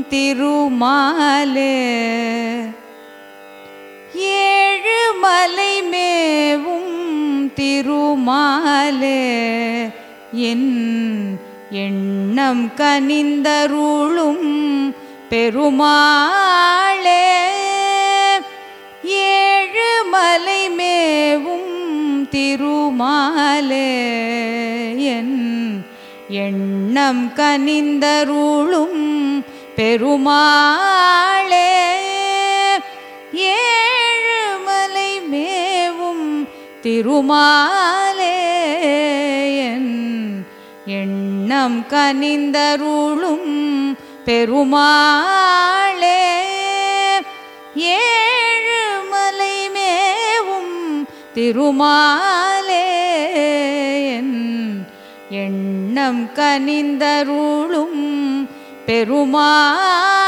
திருமாலே ஏழு மலை மேவும் திருமாலே என் எண்ணம் கனிந்தருளும் பெருமாளே ஏழு மலை மேவும் திருமாலே என் எண்ணம் கனிந்தருளும் பெருமாளே ஏழு மலை மேவும் திருமாலே என் எண்ணம் கனிந்தருளும் பெருமாளே ஏழு மலை மேவும் திருமாலே என் எண்ணம் கனிந்தருளும் பெருமாளே